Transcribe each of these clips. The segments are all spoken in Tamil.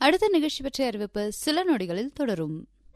அடுத்த நிகழ்ச்சி பற்றிய அறிவிப்பு சில நொடிகளில் தொடரும்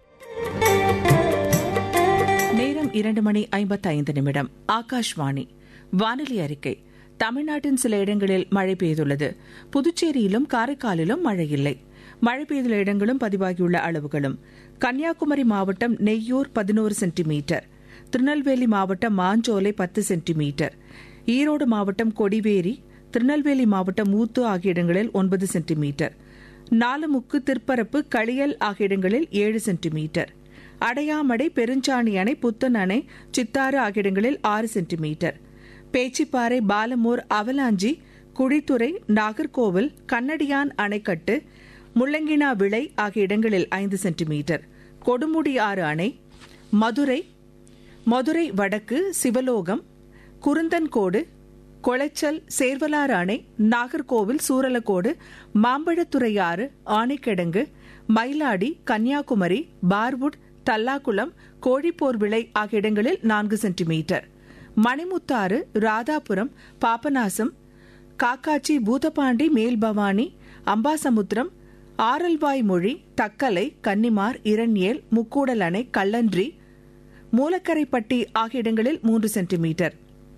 நேரம் இரண்டு மணி ஐம்பத்தைந்து நிமிடம் ஆகாஷ்வாணி வானிலை அறிக்கை தமிழ்நாட்டின் சில இடங்களில் மழை பெய்துள்ளது புதுச்சேரியிலும் காரைக்காலிலும் மழை இல்லை மழை பெய்துள்ள இடங்களும் பதிவாகியுள்ள அளவுகளும் கன்னியாகுமரி மாவட்டம் நெய்யூர் பதினோரு சென்டிமீட்டர் திருநெல்வேலி மாவட்டம் மாஞ்சோலை பத்து சென்டிமீட்டர் ஈரோடு மாவட்டம் கொடிவேரி திருநெல்வேலி மாவட்டம் மூத்து ஆகிய இடங்களில் ஒன்பது சென்டிமீட்டர் நாலுமுக்கு திற்பரப்பு களியல் ஆகிய இடங்களில் ஏழு சென்டிமீட்டர் அடையாமடை பெருஞ்சாணி அணை புத்தன் அணை சித்தாறு ஆகிய இடங்களில் ஆறு சென்டிமீட்டர் பேச்சிப்பாறை பாலமூர் அவலாஞ்சி குழித்துறை நாகர்கோவில் கண்ணடியான் அணைக்கட்டு முள்ளங்கினா விளை ஆகிய இடங்களில் ஐந்து சென்டிமீட்டர் கொடுமுடி ஆறு அணை மதுரை மதுரை வடக்கு சிவலோகம் குருந்தன்கோடு கொளைச்சல் சேர்வலாறு அணை நாகர்கோவில் சூரலக்கோடு மாம்பழத்துறையாறு ஆனைக்கிடங்கு மயிலாடி கன்னியாகுமரி பார்வுட் தல்லாக்குளம் கோழிப்போர் விளை ஆகிய இடங்களில் நான்கு சென்டிமீட்டர் மணிமுத்தாறு ராதாபுரம் பாபநாசம் காக்காச்சி பூதபாண்டி மேல்பவானி அம்பாசமுத்திரம் ஆரல்வாய் மொழி தக்கலை கன்னிமார் இரண்யேல் முக்கூடல் அணை கல்லன்றி மூலக்கரைப்பட்டி ஆகிய இடங்களில் மூன்று சென்டிமீட்டர்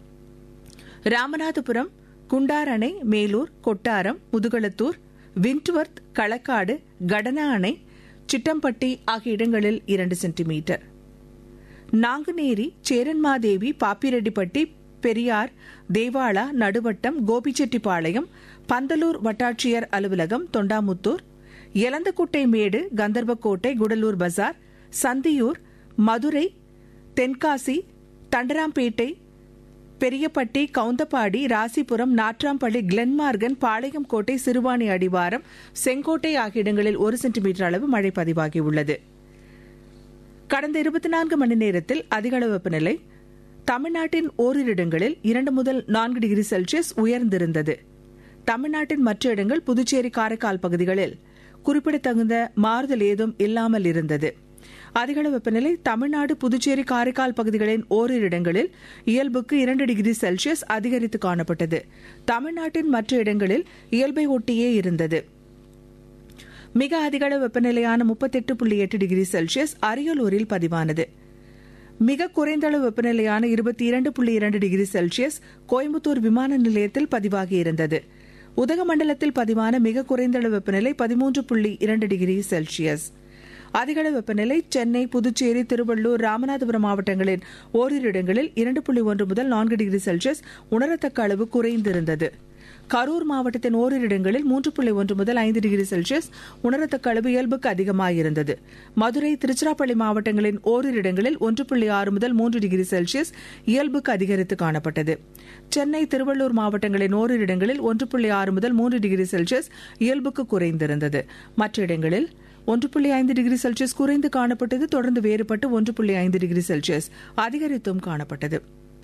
ராமநாதபுரம் குண்டார் அணை மேலூர் கொட்டாரம் முதுகளத்தூர் விண்ட்வர்த் களக்காடு கடனா அணை சிட்டம்பட்டி ஆகிய இடங்களில் இரண்டு சென்டிமீட்டர் நாங்குநேரி சேரன்மாதேவி பாப்பிரெட்டிப்பட்டி பெரியார் தேவாலா நடுவட்டம் கோபிச்செட்டிப்பாளையம் பந்தலூர் வட்டாட்சியர் அலுவலகம் தொண்டாமுத்தூர் எலந்தக்குட்டை மேடு கந்தர்வக்கோட்டை குடலூர் பஜார் சந்தியூர் மதுரை தென்காசி தண்டராம்பேட்டை பெரியப்பட்டி கவுந்தப்பாடி ராசிபுரம் நாட்ராம்பள்ளி கிளென்மார்கன் பாளையங்கோட்டை சிறுவாணி அடிவாரம் செங்கோட்டை ஆகிய இடங்களில் ஒரு சென்டிமீட்டர் அளவு மழை பதிவாகியுள்ளது கடந்த இருபத்தி நான்கு மணி நேரத்தில் அதிகளவு வெப்பநிலை தமிழ்நாட்டின் ஓரிரு இடங்களில் இரண்டு முதல் நான்கு டிகிரி செல்சியஸ் உயர்ந்திருந்தது தமிழ்நாட்டின் மற்ற இடங்கள் புதுச்சேரி காரைக்கால் பகுதிகளில் குறிப்பிடத்தகுந்த மாறுதல் ஏதும் இல்லாமல் இருந்தது அதிகளவு வெப்பநிலை தமிழ்நாடு புதுச்சேரி காரைக்கால் பகுதிகளின் ஓரிரு இடங்களில் இயல்புக்கு இரண்டு டிகிரி செல்சியஸ் அதிகரித்து காணப்பட்டது தமிழ்நாட்டின் மற்ற இடங்களில் இயல்பை ஒட்டியே இருந்தது மிக அதிகளவு வெப்பநிலையான முப்பத்தெட்டு புள்ளி எட்டு டிகிரி செல்சியஸ் அரியலூரில் பதிவானது மிக குறைந்த அளவு வெப்பநிலையான இருபத்தி இரண்டு புள்ளி இரண்டு டிகிரி செல்சியஸ் கோயம்புத்தூர் விமான நிலையத்தில் பதிவாகியிருந்தது உதகமண்டலத்தில் பதிவான மிக குறைந்த அளவு வெப்பநிலை பதிமூன்று புள்ளி இரண்டு டிகிரி செல்சியஸ் அதிகளவு வெப்பநிலை சென்னை புதுச்சேரி திருவள்ளூர் ராமநாதபுரம் மாவட்டங்களின் ஓரிரு இடங்களில் இரண்டு புள்ளி ஒன்று முதல் நான்கு டிகிரி செல்சியஸ் உணரத்தக்க அளவு குறைந்திருந்தது கரூர் மாவட்டத்தின் ஓரிரு இடங்களில் மூன்று புள்ளி ஒன்று முதல் ஐந்து டிகிரி செல்சியஸ் உணரத்தக்க அளவு இயல்புக்கு அதிகமாயிருந்தது மதுரை திருச்சிராப்பள்ளி மாவட்டங்களின் ஓரிரு இடங்களில் ஒன்று புள்ளி ஆறு முதல் மூன்று டிகிரி செல்சியஸ் இயல்புக்கு அதிகரித்து காணப்பட்டது சென்னை திருவள்ளூர் மாவட்டங்களின் ஓரிரு இடங்களில் ஒன்று புள்ளி ஆறு முதல் மூன்று டிகிரி செல்சியஸ் இயல்புக்கு குறைந்திருந்தது மற்ற இடங்களில் ஒன்று புள்ளி ஐந்து டிகிரி செல்சியஸ் குறைந்து காணப்பட்டது தொடர்ந்து வேறுபட்டு ஒன்று புள்ளி ஐந்து டிகிரி செல்சியஸ் அதிகரித்தும் காணப்பட்டது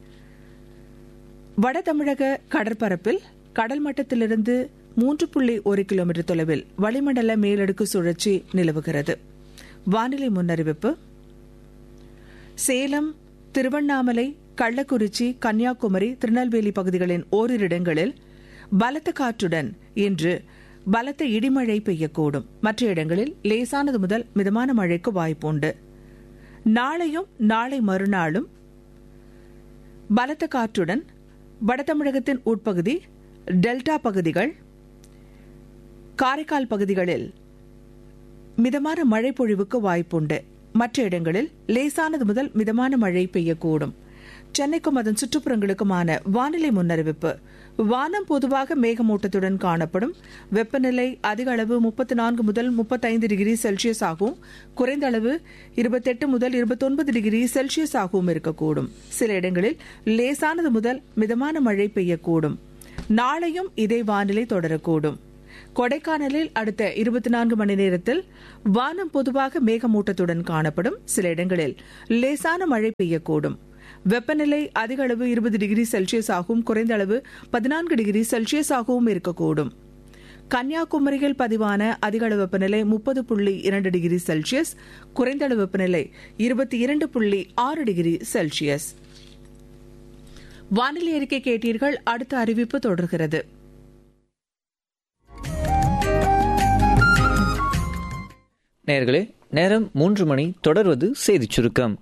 வட தமிழக கடற்பரப்பில் கடல் மட்டத்திலிருந்து மூன்று புள்ளி ஒரு கிலோமீட்டர் தொலைவில் வளிமண்டல மேலடுக்கு சுழற்சி நிலவுகிறது வானிலை முன்னறிவிப்பு சேலம் திருவண்ணாமலை கள்ளக்குறிச்சி கன்னியாகுமரி திருநெல்வேலி பகுதிகளின் ஓரிரு இடங்களில் பலத்த காற்றுடன் இன்று பலத்த இடிமழை பெய்யக்கூடும் மற்ற இடங்களில் லேசானது முதல் மிதமான மழைக்கு வாய்ப்புண்டு நாளையும் நாளை மறுநாளும் பலத்த காற்றுடன் வடதமிழகத்தின் உட்பகுதி டெல்டா பகுதிகள் காரைக்கால் பகுதிகளில் மிதமான மழை பொழிவுக்கு வாய்ப்புண்டு மற்ற இடங்களில் லேசானது முதல் மிதமான மழை பெய்யக்கூடும் சென்னைக்கும் அதன் சுற்றுப்புறங்களுக்குமான வானிலை முன்னறிவிப்பு வானம் பொதுவாக மேகமூட்டத்துடன் காணப்படும் வெப்பநிலை அதிக அளவு முப்பத்தி நான்கு முதல் முப்பத்தைந்து டிகிரி செல்சியஸ் ஆகவும் குறைந்த அளவு இருபத்தெட்டு முதல் இருபத்தொன்பது டிகிரி செல்சியஸ் ஆகவும் இருக்கக்கூடும் சில இடங்களில் லேசானது முதல் மிதமான மழை பெய்யக்கூடும் நாளையும் இதே வானிலை தொடரக்கூடும் கொடைக்கானலில் அடுத்த இருபத்தி நான்கு மணி நேரத்தில் வானம் பொதுவாக மேகமூட்டத்துடன் காணப்படும் சில இடங்களில் லேசான மழை பெய்யக்கூடும் வெப்பநிலை அதிக அளவு இருபது டிகிரி செல்சியஸ் ஆகவும் குறைந்த அளவு பதினான்கு டிகிரி செல்சியஸ் ஆகவும் இருக்கக்கூடும் கன்னியாகுமரியில் பதிவான அதிக அளவு வெப்பநிலை முப்பது புள்ளி இரண்டு டிகிரி செல்சியஸ் குறைந்த அளவு வெப்பநிலை இருபத்தி இரண்டு புள்ளி ஆறு டிகிரி செல்சியஸ் வானிலை அறிக்கை கேட்டீர்கள் அடுத்த அறிவிப்பு தொடர்கிறது நேர்களே நேரம் மூன்று மணி தொடர்வது செய்திச் சுருக்கம்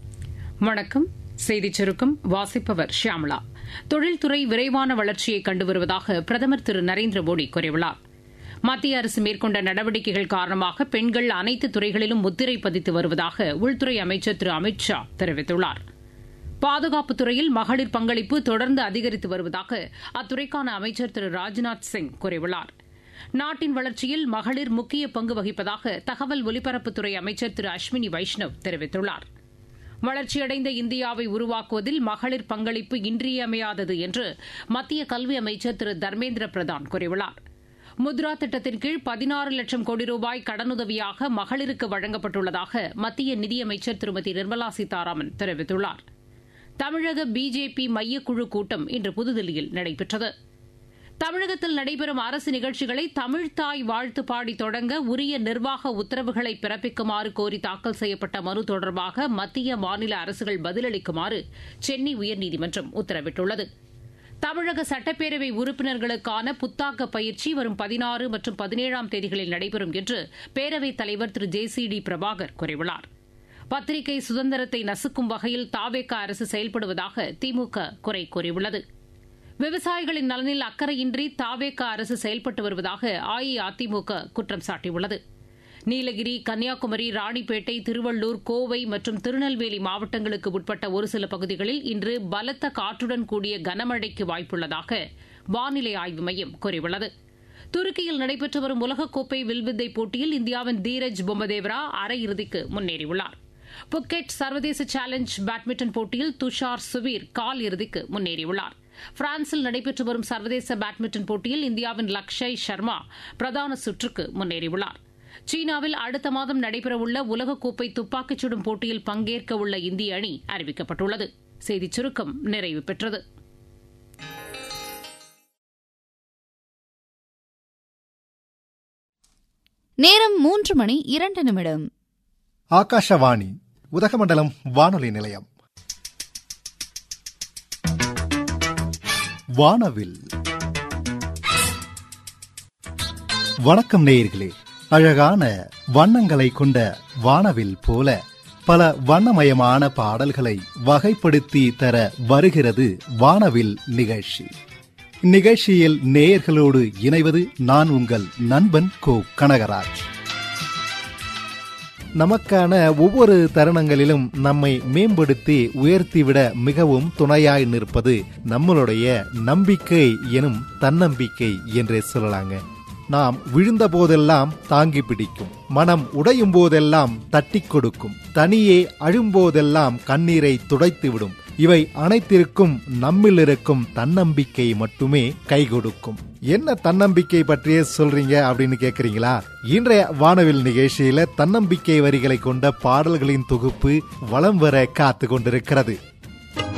வணக்கம் செய்திச் சுருக்கம் வாசிப்பவர் ஷியாமலா தொழில்துறை விரைவான வளர்ச்சியை கண்டு வருவதாக பிரதமர் திரு நரேந்திர மோடி கூறியுள்ளார் மத்திய அரசு மேற்கொண்ட நடவடிக்கைகள் காரணமாக பெண்கள் அனைத்து துறைகளிலும் முத்திரை பதித்து வருவதாக உள்துறை அமைச்சர் திரு அமித் ஷா தெரிவித்துள்ளார் பாதுகாப்புத் துறையில் மகளிர் பங்களிப்பு தொடர்ந்து அதிகரித்து வருவதாக அத்துறைக்கான அமைச்சர் திரு ராஜ்நாத் சிங் கூறியுள்ளார் நாட்டின் வளர்ச்சியில் மகளிர் முக்கிய பங்கு வகிப்பதாக தகவல் ஒலிபரப்புத்துறை அமைச்சர் திரு அஸ்வினி வைஷ்ணவ் தெரிவித்துள்ளார் வளர்ச்சியடைந்த இந்தியாவை உருவாக்குவதில் மகளிர் பங்களிப்பு இன்றியமையாதது என்று மத்திய கல்வி அமைச்சர் திரு தர்மேந்திர பிரதான் கூறியுள்ளார் முத்ரா திட்டத்தின் கீழ் பதினாறு லட்சம் கோடி ரூபாய் கடனுதவியாக மகளிருக்கு வழங்கப்பட்டுள்ளதாக மத்திய நிதியமைச்சர் திருமதி நிர்மலா சீதாராமன் தெரிவித்துள்ளார் தமிழக பிஜேபி மையக்குழு கூட்டம் இன்று புதுதில்லியில் நடைபெற்றது தமிழகத்தில் நடைபெறும் அரசு நிகழ்ச்சிகளை தமிழ்தாய் வாழ்த்து பாடி தொடங்க உரிய நிர்வாக உத்தரவுகளை பிறப்பிக்குமாறு கோரி தாக்கல் செய்யப்பட்ட மனு தொடர்பாக மத்திய மாநில அரசுகள் பதிலளிக்குமாறு சென்னை உயர்நீதிமன்றம் உத்தரவிட்டுள்ளது தமிழக சட்டப்பேரவை உறுப்பினர்களுக்கான புத்தாக்க பயிற்சி வரும் பதினாறு மற்றும் பதினேழாம் தேதிகளில் நடைபெறும் என்று பேரவைத் தலைவர் Thiru J C D Prabhakar கூறியுள்ளார் பத்திரிகை சுதந்திரத்தை நசுக்கும் வகையில் தாவேக அரசு செயல்படுவதாக திமுக குறை கூறியுள்ளது விவசாயிகளின் நலனில் அக்கறையின்றி தாவேக அரசு செயல்பட்டு வருவதாக அஇஅதிமுக குற்றம் சாட்டியுள்ளது நீலகிரி கன்னியாகுமரி ராணிப்பேட்டை திருவள்ளூர் கோவை மற்றும் திருநெல்வேலி மாவட்டங்களுக்கு உட்பட்ட ஒரு சில பகுதிகளில் இன்று பலத்த காற்றுடன் கூடிய கனமழைக்கு வாய்ப்புள்ளதாக வானிலை ஆய்வு மையம் கூறியுள்ளது துருக்கியில் நடைபெற்று வரும் உலகக்கோப்பை வில்வித்தை போட்டியில் இந்தியாவின் தீரஜ் பொம்மதேவரா அரையிறுதிக்கு முன்னேறியுள்ளார் புக்கெட் சர்வதேச சேலஞ்ச் பேட்மிண்டன் போட்டியில் துஷார் சுவீர் கால் இறுதிக்கு முன்னேறியுள்ளார் பிரான்சில் நடைபெற்று வரும் சர்வதேச பேட்மிண்டன் போட்டியில் இந்தியாவின் லக்ஷய் சர்மா பிரதான சுற்றுக்கு முன்னேறியுள்ளார் சீனாவில் அடுத்த மாதம் நடைபெறவுள்ள உலகக்கோப்பை துப்பாக்கிச் சுடும் போட்டியில் பங்கேற்க உள்ள இந்திய அணி அறிவிக்கப்பட்டுள்ளது செய்திச் சுருக்கம் நிறைவு பெற்றது நேரம் மூன்று மணி இரண்டு நிமிடம் ஆகாஷவாணி உதகமண்டலம் வானொலி நிலையம் வானவில் வணக்கம் நேயர்களே அழகான வண்ணங்களை கொண்ட வானவில் போல பல வண்ணமயமான பாடல்களை வகைப்படுத்தி தர வருகிறது வானவில் நிகழ்ச்சி இந்நிகழ்ச்சியில் நேயர்களோடு இணைவது நான் உங்கள் நண்பன் கோ கனகராஜ் நமக்கான ஒவ்வொரு தருணங்களிலும் நம்மை மேம்படுத்தி உயர்த்திவிட மிகவும் துணையாய் நிற்பது நம்மளுடைய நம்பிக்கை எனும் தன்னம்பிக்கை என்றே சொல்லலாங்க நாம் விழுந்த போதெல்லாம் தாங்கி பிடிக்கும் மனம் உடையும் போதெல்லாம் தட்டி கொடுக்கும் தனியே அழும்போதெல்லாம் கண்ணீரை துடைத்துவிடும் இவை அனைத்திற்கும் நம்மில் இருக்கும் தன்னம்பிக்கை மட்டுமே கை கொடுக்கும் என்ன தன்னம்பிக்கை பற்றியே சொல்றீங்க அப்படின்னு கேக்குறீங்களா இன்றைய வானவில் நிகழ்ச்சியில தன்னம்பிக்கை வரிகளை கொண்ட பாடல்களின் தொகுப்பு வலம் வர காத்து கொண்டிருக்கிறது